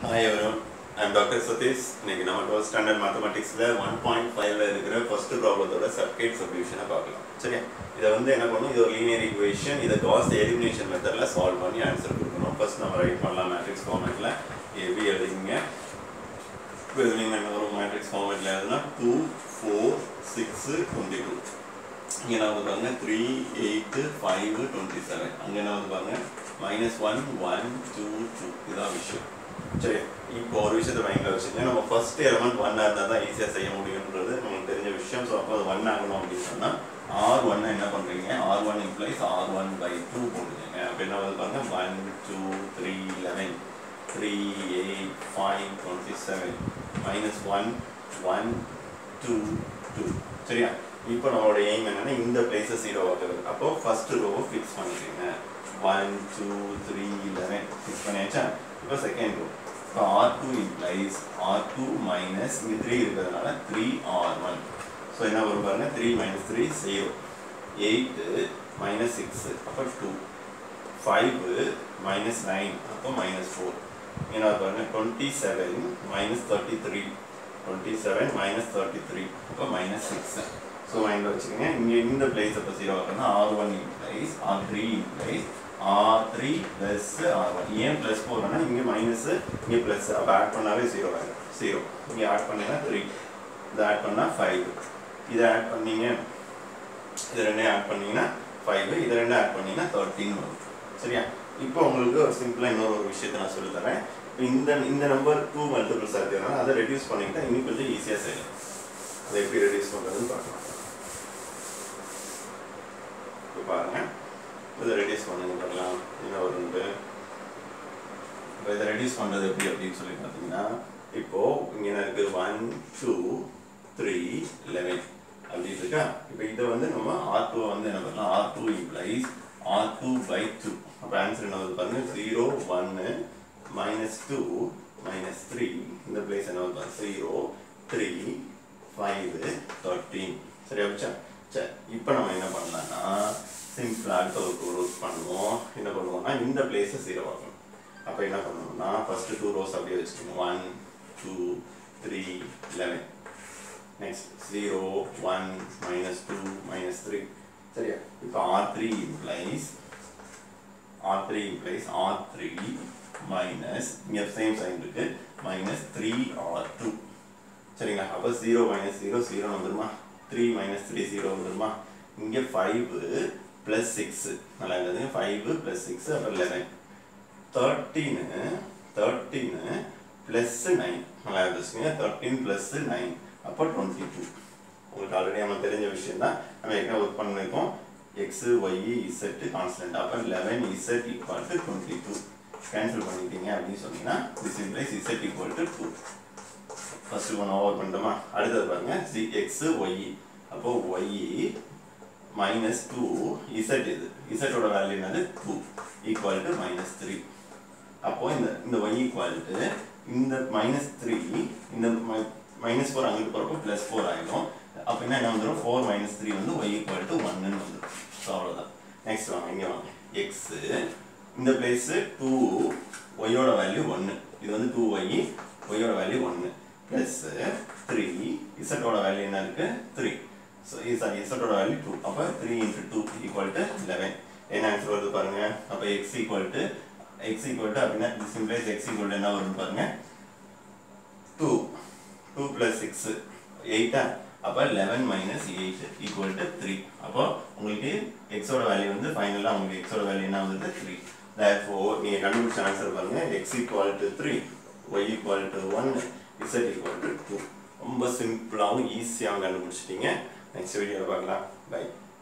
hi எவரும் I'm doctor Satish இன்னைக்கு நம்ம டுவெல்த் ஸ்டாண்டர்ட் மேத்தமெட்டிக்ஸில் ஒன் பாயிண்ட் ஃபைவ்ல இருக்கிற ஃபர்ஸ்ட் ப்ராப்ளத்தோட சர்க்கிட் சொல்யூஷனை பார்க்கலாம் சரியா இதை வந்து என்ன பண்ணணும் இது ஒரு லீனியர் ஈக்குவேஷன் இதை காஸ் எலிமினேஷன் மெத்தடில் சால்வ் பண்ணி ஆன்சர் கொடுக்கணும் ஃபர்ஸ்ட் நம்ம ரைட் பண்ணலாம் மேட்ரிக்ஸ் ஃபார்மேட்டில் எப்படி எழுதிங்க இப்போ எழுதிங்க என்ன வரும் மேட்ரிக்ஸ் ஃபார்மேட்டில் எழுதுனா two four six twenty two இங்கே என்ன வந்து பாருங்க three eight five twenty seven அங்கே என்ன வந்து பாருங்க minus one one two two இதுதான் விஷயம் சரி இப்போ ஒரு விஷயத்தை மைண்டில் வச்சுங்க நம்ம ஃபர்ஸ்ட் எலமெண்ட் ஒன்னாக இருந்தால் தான் ஈஸியாக செய்ய முடியுன்றது நமக்கு தெரிஞ்ச விஷயம் ஸோ அப்போ அது ஒன் ஆகணும் அப்படின்னு சொன்னால் ஆர் ஒன் என்ன பண்ணுறீங்க R one implies R one by two போட்டுருங்க அப்போ என்ன வந்து பாருங்க one two three eleven three eight five twenty seven minus one one two two சரியா இப்போ நம்மளோட எய்ம் என்னன்னா இந்த பிளேஸை ஜீரோ ஆக்குறது அப்போ ஃபர்ஸ்ட் ரோவை ஃபிக்ஸ் பண்ணிக்கோங்க one two three eleven fix பண்ணியாச்சா இப்போ செகண்ட் ரோ இப்போ R two implies R two minus இங்கே த்ரீ இருக்கிறதுனால த்ரீ ஆர் ஒன் ஸோ என்ன வரும் பாருங்க three minus three zero eight minus six அப்போ டூ ஃபைவு மைனஸ் நைன் அப்போ மைனஸ் ஃபோர் என்ன பாருங்க twenty seven minus thirty three twenty seven minus thirty three அப்போ மைனஸ் சிக்ஸ் ஸோ மைண்டில் வச்சுக்கோங்க இங்கே இந்த பிளேஸ் அப்போ ஜீரோ ஆகணும்னா R one implies R three implies R three plus R one ஏன் ப்ளஸ் போடுறோன்னா இங்கே மைனஸ் இங்கே ப்ளஸ் அப்போ ஆட் பண்ணாலே ஜீரோ ஆகிடும் ஜீரோ இங்கே ஆட் பண்ணிங்கன்னா த்ரீ இதை ஆட் பண்ணால் ஃபைவ் இதை ஆட் பண்ணீங்க இது ரெண்டையும் ஆட் பண்ணீங்கன்னா ஃபைவ் இது ரெண்டும் ஆட் பண்ணீங்கன்னா தேர்ட்டின் வரும் சரியா இப்போ உங்களுக்கு ஒரு சிம்பிளாக இன்னொரு ஒரு விஷயத்தை நான் சொல்லித் தரேன் இப்போ இந்த இந்த நம்பர் டூ மல்டிபிள்ஸ் ஆகிறதுனால அதை ரெடியூஸ் பண்ணிக்கிட்டா இன்னும் கொஞ்சம் ஈஸியாக செய்யலாம் அதை எப்படி ரெடியூஸ் பண்ணுறதுன்னு பார்க்கலாம் இப்போ பாருங்க இதை ரெடியூஸ் பண்ணுங்க பார்க்கலாம் என்ன வருது இப்போ இதை ரெடியூஸ் பண்ணுறது எப்படி அப்படின்னு சொல்லி பார்த்தீங்கன்னா இப்போ இங்கே என்ன இருக்குது ஒன் டூ த்ரீ லெவன் அப்படின்னு இருக்கா இப்போ இதை வந்து நம்ம ஆர் டூ வந்து என்ன பண்ணலாம் R two implies R two by two அப்போ ஆன்சர் என்ன வந்து பாருங்க ஜீரோ ஒன்னு மைனஸ் டூ மைனஸ் த்ரீ இந்த பிளேஸ் என்ன வந்து ஜீரோ த்ரீ ஃபைவ் தேர்ட்டீன் சரியா வச்சா சரி இப்போ நம்ம என்ன பண்ணலாம்னா சிம்பிளாக அடுத்த ஒரு ரோஸ் பண்ணுவோம் என்ன பண்ணுவோம்னா இந்த பிளேஸை ஜீரோ ஆகணும் அப்போ என்ன பண்ணணும்னா ஃபர்ஸ்ட் டூ ரோஸ் அப்படியே வச்சுக்கணும் one two three eleven next zero one minus two minus three சரியா இப்போ R three implies R three implies R three minus இங்கே சேம் சைன் இருக்கு மைனஸ் த்ரீ ஆர் டூ சரிங்களா அப்போ ஜீரோ மைனஸ் ஜீரோ ஜீரோ வந்துருமா three minus three zero வந்துருமா இங்கே five plus six நல்லா இருந்தது ஃபைவ் ப்ளஸ் சிக்ஸ் அப்புறம் eleven thirteen thirteen plus nine நல்லா இருந்துச்சுங்க தேர்ட்டீன் ப்ளஸ் நைன் அப்போ டுவெண்ட்டி டூ உங்களுக்கு ஆல்ரெடி நம்ம தெரிஞ்ச விஷயம் தான் நம்ம ஏற்கனவே ஒர்க் பண்ணிருக்கோம் எக்ஸு ஒய் இசட் கான்ஸ்டன்ட் அப்போ eleven z equal to twenty two cancel பண்ணிட்டீங்க அப்படின்னு சொன்னீங்கன்னா this implies z equal to two first one over பண்ணிட்டோமா அடுத்தது பாருங்க சி எக்ஸ் ஒய் அப்போ ஒய் மைனஸ் டூ இசட் இது இசட்டோட வேல்யூ என்னது two equal to minus three அப்போ இந்த இந்த ஒய் ஈக்குவல் டு இந்த மைனஸ் த்ரீ இந்த மைனஸ் ஃபோர் அங்கிட்டு போகிறப்போ ப்ளஸ் ஃபோர் ஆகிடும் அப்போ என்ன என்ன வந்துடும் ஃபோர் மைனஸ் த்ரீ வந்து ஒய் ஈக்குவல் டு ஒன்னு வந்துடும் ஸோ அவ்வளோதான் நெக்ஸ்ட் வாங்க இங்கே வாங்க எக்ஸு இந்த பிளேஸு டூ ஒய்யோட வேல்யூ ஒன்று இது வந்து டூ ஒய் ஒய்யோட வேல்யூ ஒன்று ப்ளஸ் த்ரீ இசட்டோட வேல்யூ என்ன இருக்கு த்ரீ ஸோ சாரி இசட்டோட வேல்யூ டூ அப்போ three into two equal to eleven என்ன ஆன்சர் வருது பாருங்க அப்போ x equal to x equal to அப்படின்னா this implies x equal to என்ன வருது பாருங்க டூ டூ ப்ளஸ் சிக்ஸ் எயிட்டா அப்போ eleven minus eight equal to three அப்போ உங்களுக்கு எக்ஸோட வேல்யூ வந்து ஃபைனலாக உங்களுக்கு எக்ஸோட வேல்யூ என்ன வந்து த்ரீ தேர்ஃபோர் நீங்கள் கண்டுபிடிச்ச ஆன்சர் பாருங்க x equal to three y equal to one z equal to two ரொம்ப சிம்பிளாகவும் ஈஸியாகவும் கண்டுபிடிச்சிட்டீங்க நெக்ஸ்ட் வீடியோவில் பார்க்கலாம் பை